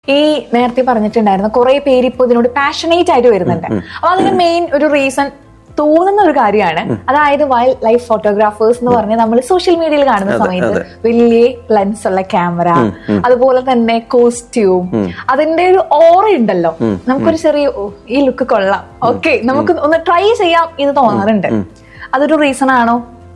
ഈ നേരത്തെ പറഞ്ഞിട്ടുണ്ടായിരുന്ന കുറെ പേര് ഇപ്പൊ ഇതിനോട് പാഷനേറ്റ് ആയിട്ട് വരുന്നുണ്ട് അപ്പൊ അതിന് മെയിൻ ഒരു റീസൺ തോന്നുന്ന ഒരു കാര്യമാണ് അതായത് വൈൽഡ് ലൈഫ് ഫോട്ടോഗ്രാഫേഴ്സ് എന്ന് പറഞ്ഞ് നമ്മൾ സോഷ്യൽ മീഡിയയിൽ കാണുന്ന സമയത്ത് വലിയ ലെൻസ് ഉള്ള ക്യാമറ അതുപോലെ തന്നെ കോസ്റ്റ്യൂം അതിന്റെ ഒരു ഓറ ഉണ്ടല്ലോ നമുക്കൊരു ചെറിയ "ഓ, ഈ ലുക്ക് കൊള്ളാം ഓക്കെ നമുക്ക് ഒന്ന് ട്രൈ ചെയ്യാം എന്ന് തോന്നാറുണ്ട് അതൊരു റീസൺ ആണോ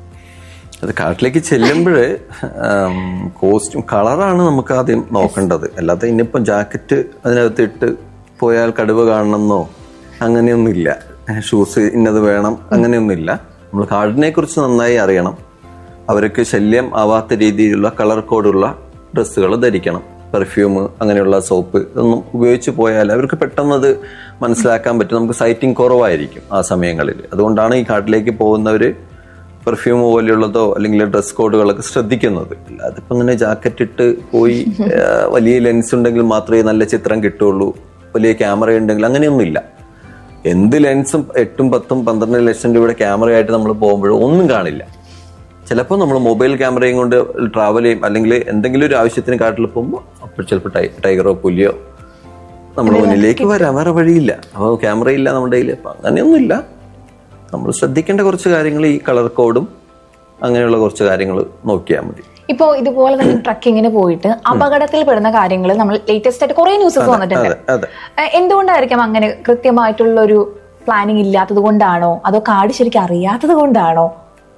അത് കാട്ടിലേക്ക് ചെല്ലുമ്പോൾ കോസ്റ്റ്യൂം കളറാണ് നമുക്ക് ആദ്യം നോക്കേണ്ടത് അല്ലാതെ ഇനിയിപ്പം ജാക്കറ്റ് അതിനകത്ത് ഇട്ട് പോയാൽ കടുവ കാണണമെന്നോ അങ്ങനെയൊന്നുമില്ല ഷൂസ് ഇന്നത് വേണം അങ്ങനെയൊന്നുമില്ല നമ്മൾ കാടിനെ കുറിച്ച് നന്നായി അറിയണം അവർക്ക് ശല്യം ആവാത്ത രീതിയിലുള്ള കളർ കോഡുള്ള ഡ്രസ്സുകൾ ധരിക്കണം പെർഫ്യൂം അങ്ങനെയുള്ള സോപ്പ് ഇതൊന്നും ഉപയോഗിച്ച് പോയാൽ അവർക്ക് പെട്ടെന്ന് അത് മനസ്സിലാക്കാൻ പറ്റും നമുക്ക് സൈറ്റിംഗ് കുറവായിരിക്കും ആ സമയങ്ങളിൽ അതുകൊണ്ടാണ് ഈ കാട്ടിലേക്ക് പോകുന്നവർ പെർഫ്യൂം പോലെയുള്ളതോ അല്ലെങ്കിൽ ഡ്രസ് കോഡുകളൊക്കെ ശ്രദ്ധിക്കുന്നത് അല്ലാതെ ഇപ്പം ഇങ്ങനെ ജാക്കറ്റ് ഇട്ട് പോയി ആ, വലിയ ലെൻസ് ഉണ്ടെങ്കിൽ മാത്രമേ നല്ല ചിത്രം കിട്ടുള്ളൂ വലിയ ക്യാമറ ഉണ്ടെങ്കിൽ അങ്ങനെയൊന്നുമില്ല എന്ത് ലെൻസും എട്ടും പത്തും പന്ത്രണ്ട് ലക്ഷം രൂപയുടെ ക്യാമറയായിട്ട് നമ്മൾ പോകുമ്പോഴും ഒന്നും കാണില്ല ചിലപ്പോൾ നമ്മൾ മൊബൈൽ ക്യാമറയും കൊണ്ട് ട്രാവൽ ചെയ്യും അല്ലെങ്കിൽ എന്തെങ്കിലും ഒരു ആവശ്യത്തിന് കാട്ടിൽ പോകുമ്പോൾ അപ്പോൾ ചിലപ്പോൾ ടൈ ടൈഗറോ പുലിയോ നമ്മുടെ മുന്നിലേക്ക് വരാം വേറെ വഴിയില്ല അപ്പോൾ ക്യാമറ ഇല്ല നമ്മുടെ കയ്യിൽ അപ്പം അങ്ങനെയൊന്നുമില്ല നമ്മൾ ശ്രദ്ധിക്കേണ്ട കുറച്ച് കാര്യങ്ങൾ ഈ കളർ കോഡും അങ്ങനെയുള്ള കുറച്ച് കാര്യങ്ങൾ നോക്കിയാൽ മതി ഇപ്പോ ഇതുപോലെ തന്നെ ട്രക്കിങ്ങിന് പോയിട്ട് അപകടത്തിൽ പെടുന്ന കാര്യങ്ങൾ നമ്മൾ ലേറ്റസ്റ്റ് ആയിട്ട് കുറെ ന്യൂസസ് വന്നിട്ടുണ്ട് അതെ അതെ ഏഹ് എന്തുകൊണ്ടായിരിക്കാം അങ്ങനെ കൃത്യമായിട്ടുള്ള ഒരു പ്ലാനിങ് ഇല്ലാത്തത് കൊണ്ടാണോ അതോ കാട് ശരിക്കും അറിയാത്തത് കൊണ്ടാണോ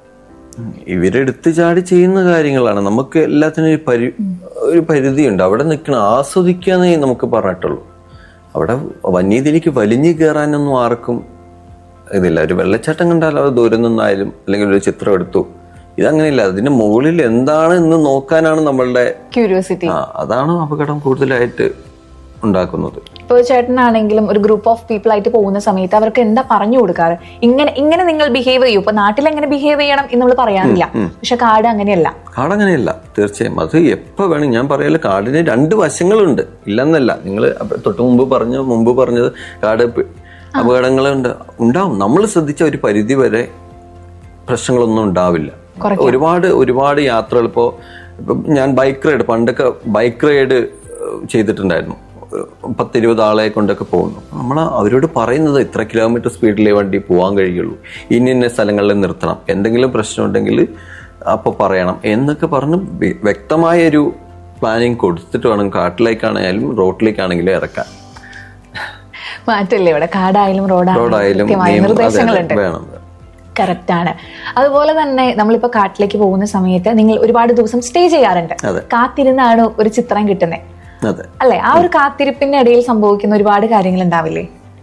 ഇവരെടുത്ത് ചാടി ചെയ്യുന്ന കാര്യങ്ങളാണ് നമുക്ക് എല്ലാത്തിനും ഒരു പരി ഒരു പരിധിയുണ്ട് അവിടെ നിൽക്കണം ആസ്വദിക്കാന്നേ നമുക്ക് പറഞ്ഞിട്ടുള്ളൂ അവിടെ വന്യതിലേക്ക് വലിഞ്ഞു കയറാനൊന്നും ആർക്കും ഇതില്ല ഒരു വെള്ളച്ചാട്ടം കണ്ടാൽ അത് ദൂരം നിന്നായാലും അല്ലെങ്കിൽ ഒരു ചിത്രം എടുത്തു ഇതങ്ങനെയില്ല അതിന്റെ മുകളിൽ എന്താണ് എന്ന് നോക്കാനാണ് നമ്മളുടെ ക്യൂരിയോസിറ്റി ആ അതാണ് അപകടം കൂടുതലായിട്ട് ഉണ്ടാക്കുന്നത് ഇപ്പോൾ ചേട്ടനാണെങ്കിലും ഒരു ഗ്രൂപ്പ് ഓഫ് പീപ്പിൾ ആയിട്ട് പോകുന്ന സമയത്ത് അവർക്ക് എന്താ പറഞ്ഞു കൊടുക്കാറ് ഇങ്ങനെ ഇങ്ങനെ നിങ്ങൾ ബിഹേവ് ചെയ്യൂ ഇപ്പൊ നാട്ടിൽ എങ്ങനെ ബിഹേവ് ചെയ്യണം എന്ന് നമ്മൾ പറയാറില്ല പക്ഷെ കാട് അങ്ങനെയല്ല കാടങ്ങനെയല്ല തീർച്ചയായും അത് എപ്പോ വേണം ഞാൻ പറയല കാടിന് രണ്ട് വശങ്ങളുണ്ട് ഇല്ലെന്നല്ല നിങ്ങൾ തൊട്ട് മുമ്പ് പറഞ്ഞു മുമ്പ് പറഞ്ഞത് കാട് പി- അപകടങ്ങളുണ്ട് ഉണ്ടാവും നമ്മൾ ശ്രദ്ധിച്ച ഒരു പരിധി വരെ പ്രശ്നങ്ങളൊന്നും ഉണ്ടാവില്ല ഒരുപാട് ഒരുപാട് യാത്രകൾ ഇപ്പോ ഇപ്പൊ ഞാൻ ബൈക്ക് റൈഡ് പണ്ടൊക്കെ ബൈക്ക് റൈഡ് ചെയ്തിട്ടുണ്ടായിരുന്നു ഏഹ് പത്തിരുപത് ആളെ കൊണ്ടൊക്കെ പോകുന്നു നമ്മൾ അവരോട് പറയുന്നത് ഇത്ര കിലോമീറ്റർ സ്പീഡിലേ വണ്ടി പോകാൻ കഴിയുള്ളൂ ഇന്ന ഇന്ന സ്ഥലങ്ങളിൽ നിർത്തണം എന്തെങ്കിലും പ്രശ്നം ഉണ്ടെങ്കിൽ അപ്പൊ പറയണം എന്നൊക്കെ പറഞ്ഞ് വ്യ- വ്യക്തമായ ഒരു പ്ലാനിങ് കൊടുത്തിട്ട് വേണം കാട്ടിലേക്കാണെങ്കിലും റോട്ടിലേക്കാണെങ്കിലും ഇറക്കാൻ മാറ്റല്ലേ ഇവിടെ കാടായാലും റോഡായാലും റോഡായാലും കൃത്യമായ നിയമം- അതെ, അതെ, നിർദ്ദേശങ്ങളുണ്ട് വേണം കറക്റ്റ് ആണ് അതുപോലെ തന്നെ നമ്മളിപ്പോ കാട്ടിലേക്ക് പോകുന്ന സമയത്ത് നിങ്ങൾ ഒരുപാട് ദിവസം സ്റ്റേ ചെയ്യാറുണ്ട് അതെ. കാത്തിരുന്നാണ് ഒരു ചിത്രം കിട്ടുന്നത് അതെ അല്ലെ ആ ഒരു കാത്തിരിപ്പിന്റെ ഇടയിൽ സംഭവിക്കുന്ന ഒരുപാട് കാര്യങ്ങൾ ഉണ്ടാവില്ലേ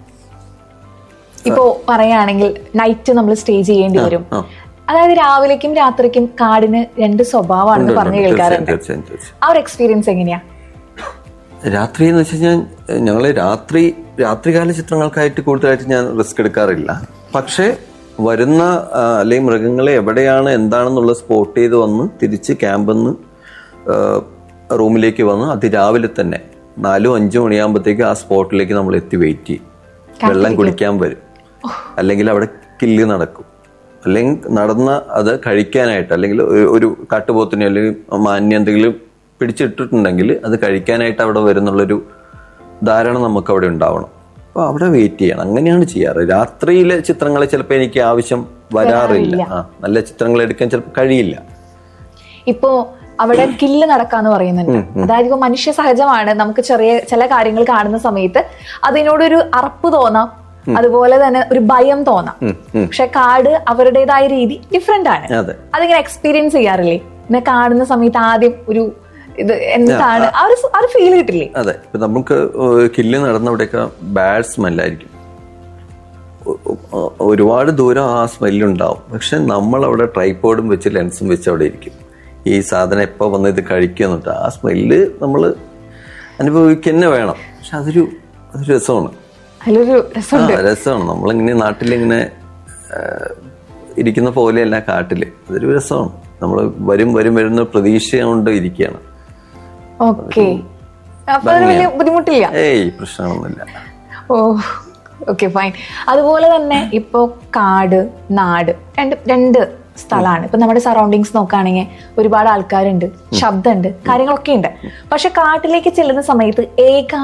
ഇപ്പോ പറയുകയാണെങ്കിൽ നൈറ്റ് നമ്മൾ സ്റ്റേ ചെയ്യേണ്ടി വരും ആ. അതായത് രാവിലേക്കും രാത്രിക്കും കാടിന് രണ്ട് സ്വഭാവമാണെന്ന് പറഞ്ഞു തീർച്ചയായും കേൾക്കാറുണ്ട് തീർച്ചയായും തീർച്ചയായും ആ ഒരു എക്സ്പീരിയൻസ് എങ്ങനെയാ രാത്രി എന്ന് വെച്ച് കഴിഞ്ഞാൽ ഞങ്ങൾ രാത്രി രാത്രികാല ചിത്രങ്ങൾക്കായിട്ട് കൂടുതലായിട്ട് ഞാൻ റിസ്ക് എടുക്കാറില്ല പക്ഷേ വരുന്ന ആ, അല്ലെങ്കിൽ മൃഗങ്ങളെ എവിടെയാണ് എന്താണെന്നുള്ള സ്പോട്ട് ചെയ്ത് വന്ന് തിരിച്ച് ക്യാമ്പിൽ നിന്ന് റൂമിലേക്ക് വന്ന് അതിരാവിലെ തന്നെ നാലും അഞ്ചും മണിയാകുമ്പോഴത്തേക്ക് ആ സ്പോട്ടിലേക്ക് നമ്മൾ എത്തി വെയിറ്റ് ചെയ്യും വെള്ളം കുടിക്കാൻ വരും അല്ലെങ്കിൽ അവിടെ കില്ല് നടക്കും അല്ലെങ്കിൽ നടന്ന അത് കഴിക്കാനായിട്ട് അല്ലെങ്കിൽ ഒരു- ഒരു കാട്ടുപോത്തിനെ അല്ലെങ്കിൽ മാന്യ എന്തെങ്കിലും പിടിച്ചിട്ടിട്ടുണ്ടെങ്കിൽ അത് കഴിക്കാനായിട്ട് അവിടെ വരുന്നുള്ളൊരു ധാരണ നമുക്ക് അവിടെ ഉണ്ടാവണം അപ്പൊ അവിടെ വെയിറ്റ് ചെയ്യണം അങ്ങനെയാണ് ചെയ്യാറ് രാത്രിയിലെ ചിത്രങ്ങൾ ചിലപ്പോൾ എനിക്ക് ആവശ്യം വരാറില്ല ആ നല്ല ചിത്രങ്ങൾ എടുക്കാൻ ചിലപ്പോൾ കഴിയില്ല ഇപ്പോ അവിടെ കില്ല് നടക്കാന്ന് പറയുന്നുണ്ട് അതായത് ഇപ്പൊ മനുഷ്യ സഹജമാണ് നമുക്ക് ചെറിയ ചില കാര്യങ്ങൾ കാണുന്ന സമയത്ത് അതിനോടൊരു അറപ്പ് തോന്നാം അതുപോലെ തന്നെ ഒരു ഭയം തോന്നാം ഉം, ഉം. പക്ഷെ കാട് അവരുടേതായ രീതി ഡിഫറെന്റ് ആണ് അതെ അതിങ്ങനെ എക്സ്പീരിയൻസ് ചെയ്യാറില്ലേ ഇന്നെ കാണുന്ന സമയത്ത് ആദ്യം ഒരു ഇത് എന്താണ് ആ ഒരു ആ ഒരു ഫീൽ കിട്ടില്ലേ അതെ ഇപ്പൊ നമുക്ക് കില്ല് നടന്നവിടെയൊക്കെ ബാഡ് സ്മെല്ലായിരിക്കും ഒ- ഒ- ഒരുപാട് ദൂരം ആ സ്മെല്ലുണ്ടാവും പക്ഷെ നമ്മൾ അവിടെ ട്രൈപ്പോഡും വെച്ച് ലെൻസും വെച്ച് അവിടെ ഇരിക്കും ഈ സാധനം എപ്പോൾ വന്ന് ഇത് കഴിക്കുന്നുണ്ട് ആ സ്മെല്ല് നമ്മൾ അനുഭവിക്കുക വേണം പക്ഷെ അതൊരു അതൊരു രസമാണ് അതിലൊരു രസം ആ രസമാണ് നമ്മളിങ്ങനെ നാട്ടിലിങ്ങനെ ആ, ഇരിക്കുന്ന പോലെയല്ല കാട്ടില് അതൊരു രസമാണ് നമ്മൾ വരും വരും വരുന്ന പ്രതീക്ഷ കൊണ്ട് ഇരിക്കുകയാണ് ഓക്കെ അപ്പൊ അതിന് വലിയ ബുദ്ധിമുട്ടില്ല ഏയ് പ്രശ്നമൊന്നുമില്ല ഓ ഓക്കെ ഫൈൻ അതുപോലെ തന്നെ ഇപ്പോ കാട് നാട് രണ്ട് രണ്ട് സ്ഥലമാണ് ഇപ്പൊ നമ്മുടെ സറൗണ്ടിങ്സ് നോക്കുകയാണെങ്കിൽ ഒരുപാട് ആൾക്കാരുണ്ട് ശബ്ദമുണ്ട് കാര്യങ്ങളൊക്കെ ഉണ്ട് പക്ഷെ കാട്ടിലേക്ക് ചെല്ലുന്ന സമയത്ത് ഏക